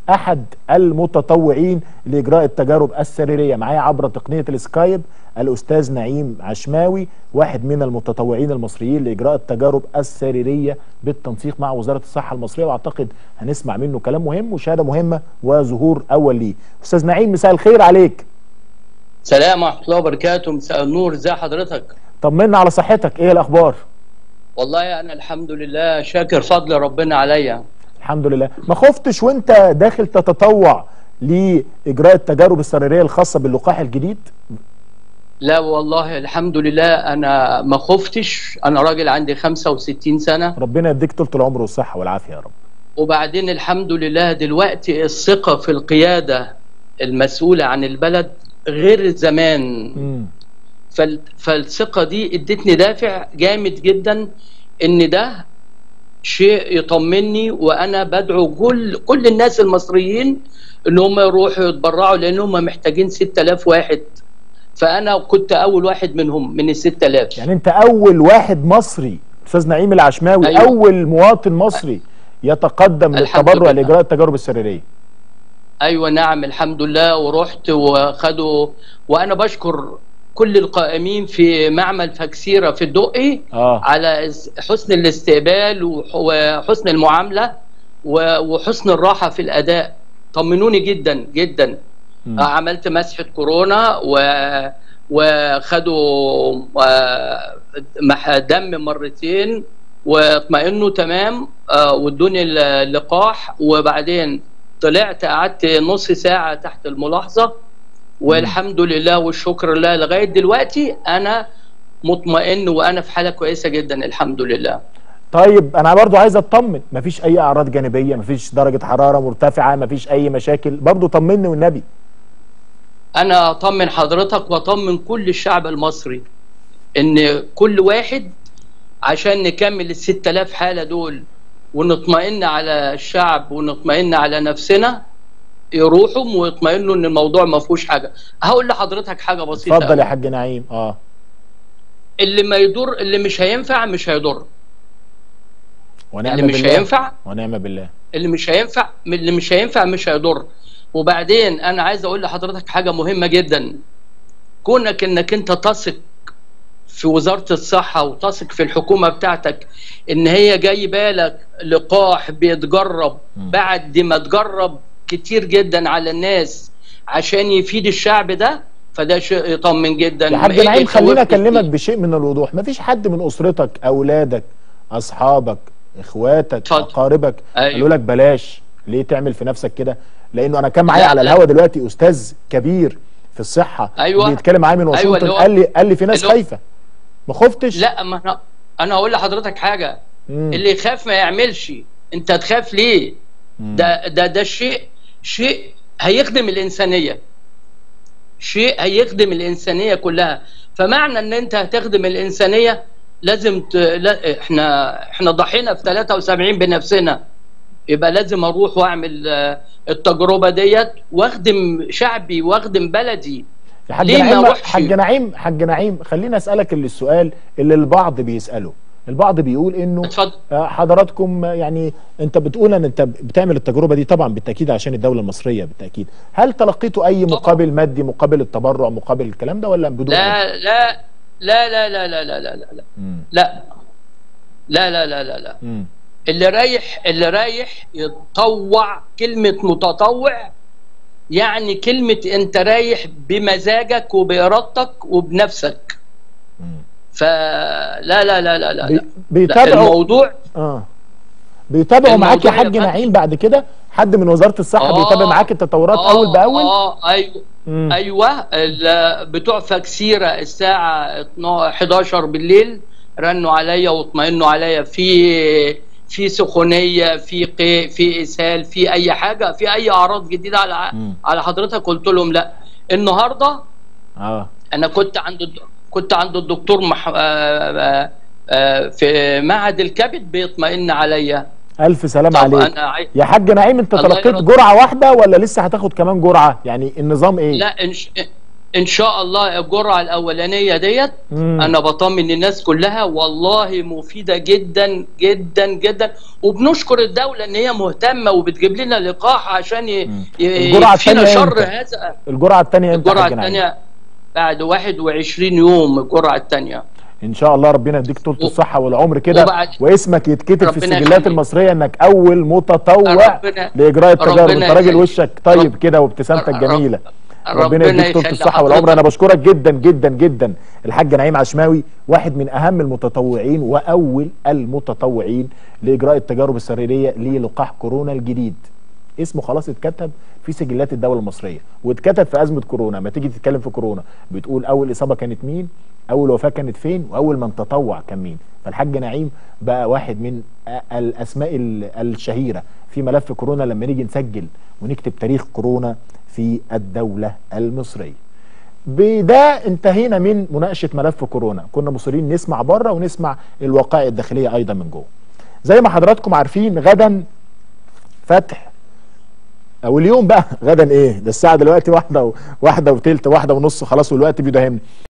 احد المتطوعين لاجراء التجارب السريريه معايا عبر تقنيه السكايب الاستاذ نعيم عشماوي واحد من المتطوعين المصريين لاجراء التجارب السريريه بالتنسيق مع وزاره الصحه المصريه واعتقد هنسمع منه كلام مهم وشهاده مهمه وظهور اول ليه استاذ نعيم مساء الخير عليك سلام ورحمه الله وبركاته مساء النور ازي حضرتك طمنا على صحتك ايه الاخبار والله انا الحمد لله شاكر فضل ربنا عليا الحمد لله ما خفتش وانت داخل تتطوع لاجراء التجارب السريريه الخاصه باللقاح الجديد لا والله الحمد لله انا ما خفتش انا راجل عندي 65 سنه ربنا يديك طول العمر والصحه والعافيه يا رب وبعدين الحمد لله دلوقتي الثقه في القياده المسؤوله عن البلد غير زمان مم. فال... فالثقه دي ادتني دافع جامد جدا ان ده شيء يطمني وانا بدعو كل كل الناس المصريين ان هم يروحوا يتبرعوا لان هم محتاجين 6000 واحد فانا كنت اول واحد منهم من ال 6000 يعني انت اول واحد مصري استاذ نعيم العشماوي أيوة. اول مواطن مصري يتقدم الحمد للتبرع لله. لاجراء التجارب السريريه ايوه نعم الحمد لله ورحت وخدوا وانا بشكر كل القائمين في معمل فاكسيرا في الدقي اه على اس- حسن الاستقبال وح- وحسن المعامله و- وحسن الراحه في الاداء طمنوني جدا جدا مم. آه، عملت مسحه كورونا و وخدوا آه، مح- دم مرتين واطمئنوا تمام آه، وادوني ال- اللقاح وبعدين طلعت قعدت نص ساعه تحت الملاحظه والحمد لله والشكر لله لغايه دلوقتي انا مطمئن وانا في حاله كويسه جدا الحمد لله طيب انا برضو عايز اطمن مفيش اي اعراض جانبيه مفيش درجه حراره مرتفعه مفيش اي مشاكل برضو طمني والنبي انا اطمن حضرتك واطمن كل الشعب المصري ان كل واحد عشان نكمل ال 6000 حاله دول ونطمئن على الشعب ونطمئن على نفسنا يروحوا ويطمئنوا ان الموضوع ما فيهوش حاجه هقول لحضرتك حاجه بسيطه اتفضل يا أوي. حاج نعيم اه اللي ما يضر اللي مش هينفع مش هيضر ونعم اللي مش بالله هينفع ونعم بالله اللي مش هينفع اللي مش هينفع مش هيضر وبعدين انا عايز اقول لحضرتك حاجه مهمه جدا كونك انك انت تثق في وزاره الصحه وتثق في الحكومه بتاعتك ان هي جايبه لك لقاح بيتجرب مم. بعد ما تجرب كتير جدا على الناس عشان يفيد الشعب ده فده شيء يطمن جدا يا حاج ما يجي نعيم خليني يخوفني اكلمك فيه. بشيء من الوضوح مفيش حد من اسرتك اولادك اصحابك اخواتك اتفضل. اقاربك أيوة. قالوا لك بلاش ليه تعمل في نفسك كده لانه انا كان معايا لا، على لا. الهوا دلوقتي استاذ كبير في الصحه أيوة. بيتكلم معايا من واشنطن أيوة، اللي هو- قال لي قال لي في ناس اللي هو- خايفه ما خفتش لا ما انا انا هقول لحضرتك حاجه مم. اللي يخاف ما يعملش انت تخاف ليه مم. ده ده ده شيء شيء هيخدم الانسانيه شيء هيخدم الانسانيه كلها فمعنى ان انت هتخدم الانسانيه لازم ت... لا احنا احنا ضحينا في 73 بنفسنا يبقى لازم اروح واعمل آه، التجربه ديت واخدم شعبي واخدم بلدي يا حاج ليه ما نعيم أروحش؟ حاج نعيم حاج نعيم خليني اسالك اللي السؤال اللي البعض بيساله البعض بيقول انه اتفضل آه، حضراتكم آه، يعني انت بتقول ان انت بتعمل التجربه دي طبعا بالتاكيد عشان الدوله المصريه بالتاكيد هل تلقيتوا اي طبعاً. مقابل مادي مقابل التبرع مقابل الكلام ده ولا بدون أي؟ لا لا لا لا لا لا لا لا لا لا مم. لا لا لا لا لا لا مم. اللي رايح اللي رايح يتطوع كلمة متطوع يعني كلمة انت رايح بمزاجك وبإرادتك وبنفسك مم. فلا لا لا لا لا, بي- لا. لا بيتابعوا الموضوع اه بيتابعوا معاك يا الموضوع يا حاج فندم. نعيم بعد كده حد من وزاره الصحه آه، بيتابع معاك التطورات آه، اول باول اه ايوه مم. ايوه ال- بتوع فاكسيرا الساعه 12 11 بالليل رنوا عليا واطمئنوا عليا في في سخونيه في قيء في اسهال في اي حاجه في اي اعراض جديده على مم. على حضرتك قلت لهم لا النهارده اه انا كنت عند الد- كنت عند الدكتور مح... آه، آه، آه، في معهد الكبد بيطمئن عليا الف سلام طب عليك انا عاي... يا حاج نعيم انت الله تلقيت يرضى. جرعه واحده ولا لسه هتاخد كمان جرعه يعني النظام ايه لا إن ش... ان شاء الله الجرعه الاولانيه ديت مم. انا بطمن الناس كلها والله مفيده جدا جدا جدا وبنشكر الدوله ان هي مهتمه وبتجيب لنا لقاح عشان ي- مم. ي- الجرعة يكفينا التانية شر إمتى؟ هذا الجرعه الثانيه امتى يا الجرعه حاج نعيم؟ الثانيه بعد 21 يوم الجرعه الثانيه ان شاء الله ربنا يديك طول و- الصحه والعمر كده وبعد- واسمك يتكتب في ربنا السجلات يخليك. المصريه انك اول متطوع ربنا- لاجراء التجارب ربنا انت راجل يخليك. وشك طيب رب- كده وابتسامتك رب- جميله ربنا ربنا يديك طول يخلي الصحه والعمر حضرتك. انا بشكرك جدا جدا جدا الحاج نعيم عشماوي واحد من اهم المتطوعين واول المتطوعين لاجراء التجارب السريريه للقاح كورونا الجديد اسمه خلاص اتكتب في سجلات الدوله المصريه واتكتب في ازمه كورونا ما تيجي تتكلم في كورونا بتقول اول اصابه كانت مين اول وفاه كانت فين واول من تطوع كان مين فالحاج نعيم بقى واحد من أ- الاسماء ال- الشهيره في ملف كورونا لما نيجي نسجل ونكتب تاريخ كورونا في الدوله المصريه بده انتهينا من مناقشه ملف كورونا كنا مصرين نسمع بره ونسمع الوقائع الداخليه ايضا من جوه زي ما حضراتكم عارفين غدا فتح او اليوم بقى غدا ايه ده الساعه دلوقتي واحده و... واحده وتلت واحده ونص خلاص والوقت بيداهمني